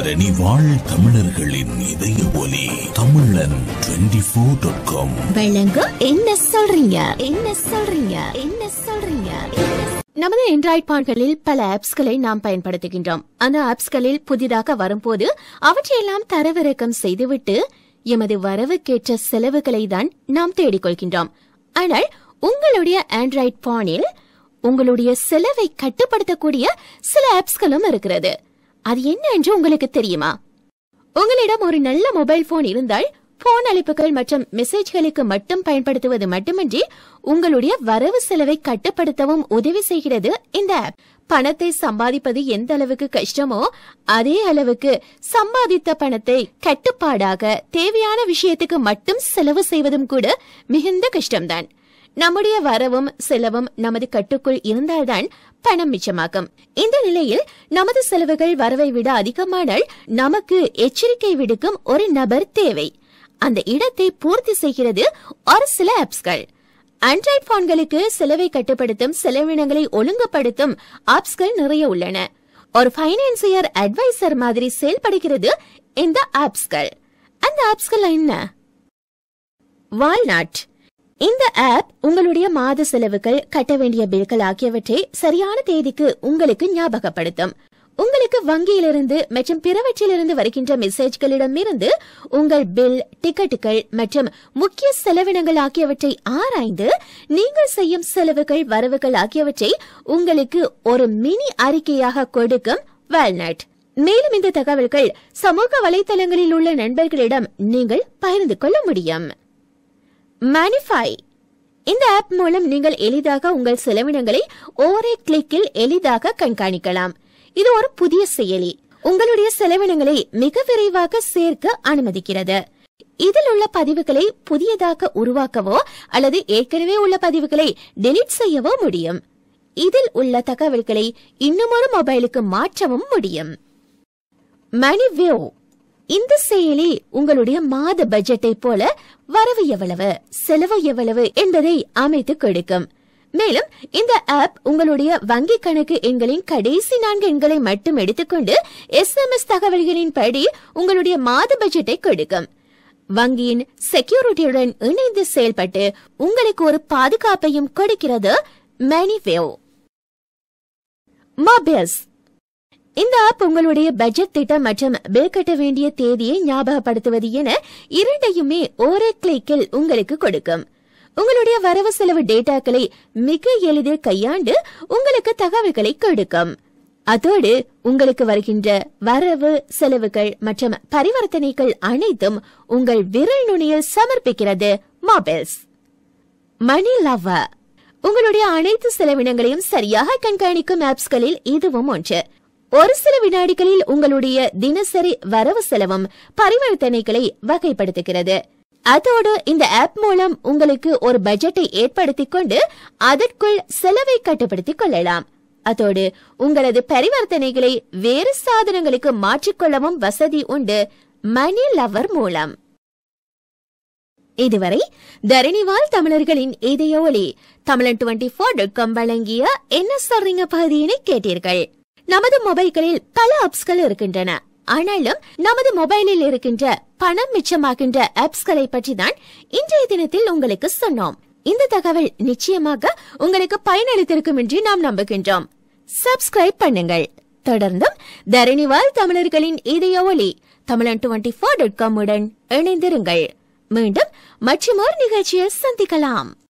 தரணி வாழ் தமிழர்களின் இதய ஒலி தமிழன் டுவெண்டி ஃபோர் டாட் காம் வழங்கும் என்ன சொல்றீங்க என்ன சொல்றீங்க என்ன சொல்றீங்க நமது ஆண்ட்ராய்ட் போன்களில் பல ஆப்ஸ்களை நாம் பயன்படுத்துகின்றோம் அந்த ஆப்ஸ்களில் புதிதாக வரும்போது அவற்றையெல்லாம் தரவிறக்கம் செய்துவிட்டு எமது வரவுக்கேற்ற செலவுகளை தான் நாம் தேடிக்கொள்கின்றோம் ஆனால் உங்களுடைய ஆண்ட்ராய்ட் போனில் உங்களுடைய செலவை கட்டுப்படுத்தக்கூடிய சில ஆப்ஸ்களும் இருக்கிறது அது என்ன என்று உங்களுக்கு தெரியுமா உங்களிடம் ஒரு நல்ல மொபைல் போன் இருந்தால் போன் அழைப்புகள் மற்றும் மெசேஜ்களுக்கு மட்டும் பயன்படுத்துவது மட்டுமின்றி உங்களுடைய வரவு செலவை கட்டுப்படுத்தவும் உதவி செய்கிறது இந்த ஆப் பணத்தை சம்பாதிப்பது எந்த அளவுக்கு கஷ்டமோ அதே அளவுக்கு சம்பாதித்த பணத்தை கட்டுப்பாடாக தேவையான விஷயத்துக்கு மட்டும் செலவு செய்வதும் கூட மிகுந்த கஷ்டம்தான் நம்முடைய வரவும் செலவும் நமது கட்டுக்குள் இருந்தால்தான் பணம் மிச்சமாகும் இந்த நிலையில் நமது செலவுகள் வரவை விட அதிகமானால் நமக்கு எச்சரிக்கை விடுக்கும் ஒரு நபர் தேவை அந்த இடத்தை பூர்த்தி செய்கிறது ஒரு சில ஆப்ஸ்கள் ஆண்ட்ராய்ட் போன்களுக்கு செலவை கட்டுப்படுத்தும் செலவினங்களை ஒழுங்குபடுத்தும் ஆப்ஸ்கள் நிறைய உள்ளன ஒரு பைனான்சியர் அட்வைசர் மாதிரி செயல்படுகிறது இந்த ஆப்ஸ்கள் அந்த ஆப்ஸ்கள் என்ன வால்நாட் இந்த ஆப் உங்களுடைய மாத செலவுகள் கட்ட வேண்டிய பில்கள் ஆகியவற்றை சரியான தேதிக்கு உங்களுக்கு ஞாபகப்படுத்தும் உங்களுக்கு வங்கியிலிருந்து மற்றும் பிறவற்றிலிருந்து வருகின்ற மெசேஜ்களிடமிருந்து உங்கள் பில் டிக்கெட்டுகள் மற்றும் முக்கிய செலவினங்கள் ஆகியவற்றை ஆராய்ந்து நீங்கள் செய்யும் செலவுகள் வரவுகள் ஆகியவற்றை உங்களுக்கு ஒரு மினி அறிக்கையாக கொடுக்கும் வால்நட் மேலும் இந்த தகவல்கள் சமூக வலைதளங்களில் உள்ள நண்பர்களிடம் நீங்கள் பகிர்ந்து கொள்ள முடியும் மேனிஃபை இந்த ஆப் மூலம் நீங்கள் எளிதாக உங்கள் செலவினங்களை ஒரே கிளிக்கில் எளிதாக கண்காணிக்கலாம் இது ஒரு புதிய செயலி உங்களுடைய செலவினங்களை மிக விரைவாக சேர்க்க அனுமதிக்கிறது இதில் உள்ள பதிவுகளை புதியதாக உருவாக்கவோ அல்லது ஏற்கனவே உள்ள பதிவுகளை டெலீட் செய்யவோ முடியும் இதில் உள்ள தகவல்களை இன்னும் ஒரு மொபைலுக்கு மாற்றவும் முடியும் மணிவியூ இந்த செயலி உங்களுடைய மாத பட்ஜெட்டை போல வரவு எவ்வளவு செலவு எவ்வளவு என்பதை அமைத்து கொடுக்கும் மேலும் இந்த ஆப் உங்களுடைய வங்கி கணக்கு எண்களின் கடைசி நான்கு எண்களை மட்டும் எடுத்துக்கொண்டு எஸ்எம்எஸ் தகவல்களின் படி உங்களுடைய மாத பட்ஜெட்டை கொடுக்கும் வங்கியின் செக்யூரிட்டியுடன் இணைந்து செயல்பட்டு உங்களுக்கு ஒரு பாதுகாப்பையும் கொடுக்கிறது மணிவேவ் மொபைல்ஸ் இந்த ஆப் உங்களுடைய பட்ஜெட் திட்டம் மற்றும் பில் கட்ட வேண்டிய தேதியை ஞாபகப்படுத்துவது என இரண்டையுமே ஒரே கிளிக்கில் உங்களுக்கு கொடுக்கும் உங்களுடைய வரவு செலவு டேட்டாக்களை மிக எளிதில் கையாண்டு உங்களுக்கு தகவல்களை கொடுக்கும் அதோடு உங்களுக்கு வருகின்ற வரவு செலவுகள் மற்றும் பரிவர்த்தனைகள் அனைத்தும் உங்கள் விரல் நுனியில் சமர்ப்பிக்கிறது மொபைல்ஸ் மணி லவர் உங்களுடைய அனைத்து செலவினங்களையும் சரியாக கண்காணிக்கும் ஆப்ஸ்களில் இதுவும் ஒன்று ஒரு சில வினாடிகளில் உங்களுடைய தினசரி வரவு செலவும் பரிவர்த்தனைகளை வகைப்படுத்துகிறது அதோடு இந்த ஆப் மூலம் உங்களுக்கு ஒரு பட்ஜெட்டை ஏற்படுத்திக் கொண்டு அதற்குள் செலவை கட்டுப்படுத்திக் கொள்ளலாம் அதோடு உங்களது பரிவர்த்தனைகளை வேறு சாதனங்களுக்கு மாற்றிக்கொள்ளவும் வசதி உண்டு மணி லவர் மூலம் இதுவரை தரணிவால் தமிழர்களின் இதய ஒலி தமிழன் டுவெண்டி ஃபோர் டாட் காம் வழங்கிய என்ன சொல்றீங்க பகுதியினை கேட்டீர்கள் நமது மொபைல்களில் பல ஆப்ஸ்கள் இருக்கின்றன ஆனாலும் நமது மொபைலில் இருக்கின்ற பணம் மிச்சமாகின்ற ஆப்ஸ்களை பற்றி தான் இன்றைய தினத்தில் உங்களுக்கு சொன்னோம் இந்த தகவல் நிச்சயமாக உங்களுக்கு பயனளித்திருக்கும் என்று நாம் நம்புகின்றோம் சப்ஸ்கிரைப் பண்ணுங்கள் தொடர்ந்தும் தரணிவால் தமிழர்களின் இதய ஒலி தமிழன் டுவெண்டி ஃபோர் டாட் காம் உடன் இணைந்திருங்கள் மீண்டும் மற்றொரு நிகழ்ச்சியில் சந்திக்கலாம்